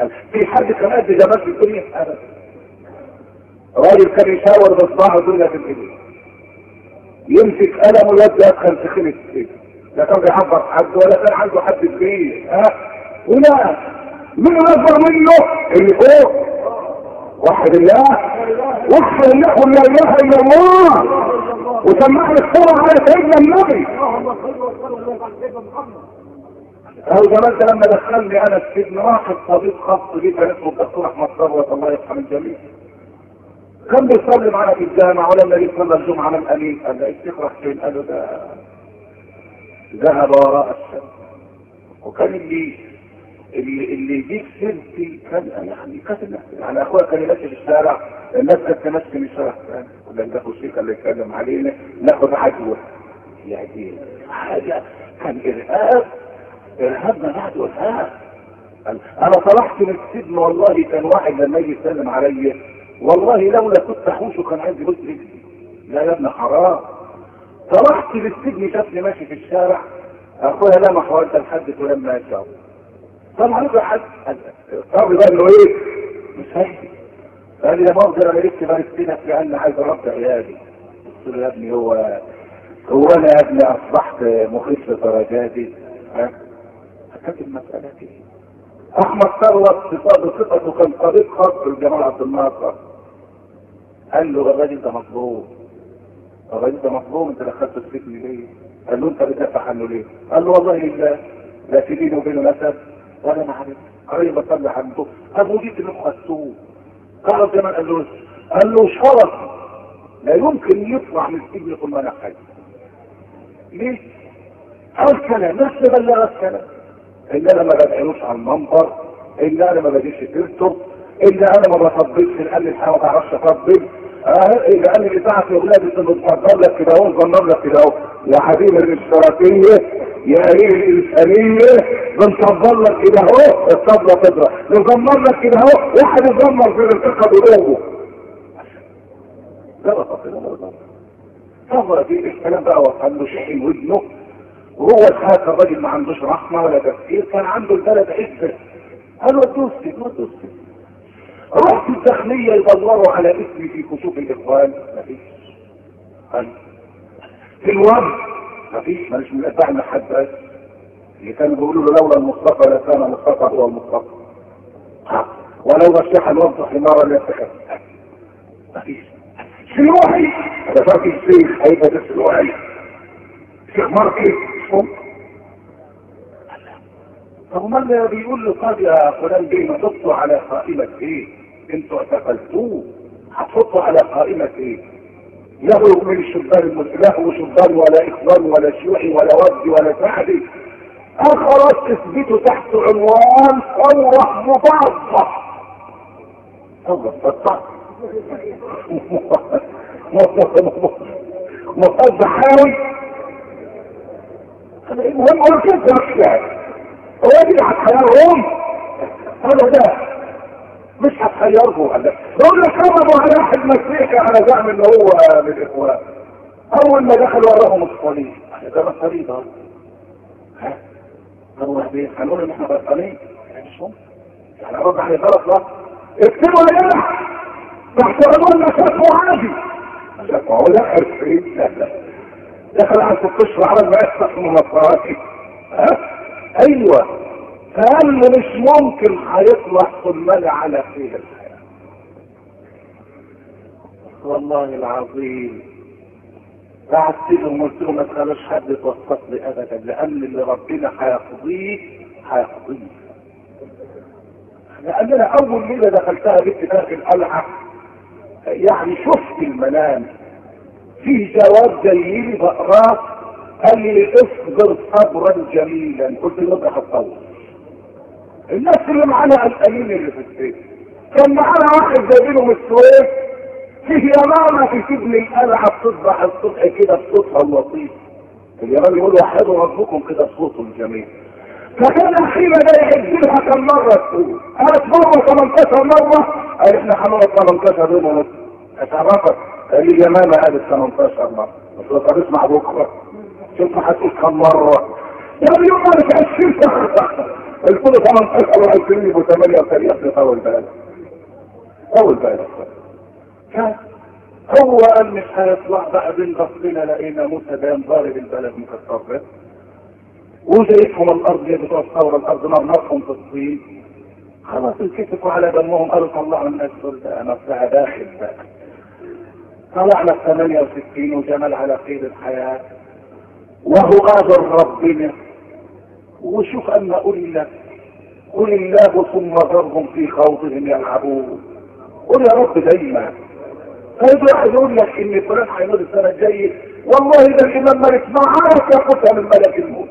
في حد كان قد جمال في الدنيا ابدا راجل كان يشاور بصباعه الدنيا في الايدين يمسك قلم ويبدا يدخل في خيمه السجن لا كان بيعبر حد ولا كان عنده حد كبير ها ولا مين اكبر منه اللي فوق وحد الله وحد الله قل لا اله الا الله وسمعنا الصلاة على سيدنا النبي اهو جمال ده لما دخلني انا السجن واحد طبيب خاص بيه كان اسمه الدكتور احمد ثروت الله يرحم الجميع كان بيصلي معانا في الجامع ولما جه صلى الجمعه من الامين قال له الشيخ راح فين؟ قال له ده ذهب وراء الشمس وكان اللي اللي اللي يجيب سيرتي كان يعني كانت الناس يعني اخويا كان ماشي في الشارع الناس كانت ماشيه من الشارع الثاني كنا ناخد شيخ اللي يتكلم علينا ناخد عدوى يعني حاجه كان ارهاب ارهاب ما بعده ارهاب انا طلعت من السجن والله كان واحد لما يجي يسلم عليا والله لولا كنت احوشه كان عندي بص رجلي لا يا ابن حرام طلعت للسجن شافني ماشي في الشارع اخويا لمح وانت الحدث ولما يشاء طبعا يبقى حد الصبر ده انه ايه مش هيجي قال لي يا مصدر انا لسه باركتك لان عايز ارد عيالي قلت له يا ابني هو هو انا يا ابني اصبحت مخيف درجاتي ها كانت المساله كده احمد ثروت بصفته كان طبيب خاص بالجمال عبد الناصر قال له الراجل ده مظلوم الراجل ده مظلوم انت دخلت السجن ليه؟ قال له انت بتدافع عنه ليه؟ قال له والله لا لا في بيني وبينه نسب ولا انا عارف قريب بصلي عنده ابو جيت انه خدتوه قال زمان قال له قال له شرف لا يمكن يطلع من السجن يقول ما انا حي ليه؟ قال كلام ناس بلغ الكلام ان انا ما بدعيلوش على المنبر ان انا ما بديش سيرته ان انا ما بفضلش قال لي الحياه ما بعرفش افضل اه اللي قال لي بتاعت اولادي انت بتفضل لك كده اهو نظلم لك كده اهو يا حبيبي الاشتراكيه يا قريب الانسانيه بنفضل لك كده اهو الطبله تضرب نزمر لك كده اهو واحد يزمر في الانتقى بلوغه لا لا لا دي الكلام بقى وصل له شيء ودنه وهو الحاكم الراجل ما عندوش رحمه ولا تفكير كان عنده البلد عزه قال له دوسي ما دوسي رحت الداخلية يدوروا على اسمي في كشوف الاخوان مفيش قال في الوضع مفيش ماليش من اتباع لحد بس اللي كانوا بيقولوا له لولا المصطفى لكان المصطفى هو المصطفى ولو رشح الوضع حمارا ليتخذ مفيش سلوحي انا فاكر الشيخ هيبقى ده سلوحي شيخ ماركي طب ما بيقول له طب يا فلان بيه نحطه على قائمة ايه انتوا اعتقلتوه هتحطه على قائمة ايه له من الشبان له شبان ولا اخوان ولا شيوعي ولا ودي ولا سعدي خلاص اثبتوا تحت عنوان ثورة مضادة ثورة مضادة مضادة حاوي المهم هو كيف الاشياء هو دي اللي هتخيرهم هذا ده مش هتخيرهم هذا دول كرموا على واحد مسيحي على زعم ان هو من الاخوان اول ما دخل وراهم الصليب ده ما الصليب اهو ها هو ايه هنقول ان احنا بطلين مش هم يعني رد على غلط لا اكتبوا لنا تحت عنوان شكوى عادي شكوى هو دخل فين دخل على ست اشهر على ما يفتح من الصلاه ها ايوه فقال له مش ممكن هيطلع صمال على خير الحياه والله العظيم بعت لهم قلت لهم ما تخلوش حد يتوسط لي ابدا لان اللي ربنا هيقضيه هيقضيه لان انا اول ليله دخلتها باتفاق القلعه يعني شفت المنام فيه جواب جاي لي بقراه قال لي اصبر صبرا جميلا قلت له ده هتطول الناس اللي معانا قلقانين اللي في السجن كان معانا واحد جايبينه من السويس فيه يمامة في سجن القلعة بتصبح الصبح كده بصوتها اللطيف اليمام يقول وحدوا ربكم كده بصوته الجميل فكان اخينا ده يعد لها كم مرة تقول قالت مرة 18 مرة قال احنا هنقعد 18 يوم ونص اتعرفت قال لي اليمامة قالت 18 مرة بس طب اسمع بكرة شوف هتقول كم مرة يا يوم قالت 20 مرة الكل 18 و20 يبقوا 8 يا ابني طول بالك طول بالك كان هو قال مش هيطلع بقى بين بصينا لقينا موسى ده ضارب البلد مكسر وجايتهم الارض اللي بتوع الثوره الارض نار في الصين خلاص انكتفوا على دمهم قالوا طلعوا الناس دول ده نفسها داخل بقى طلعنا ال 68 وجمال على خير الحياه وهو قادر ربنا وشوف اما قل لك قل الله ثم ذرهم في خوضهم يلعبون قل يا رب دايما طيب واحد يقول لك ان فلان هيموت السنه الجايه والله ده الامام مالك ما عرف ياخدها من ملك الموت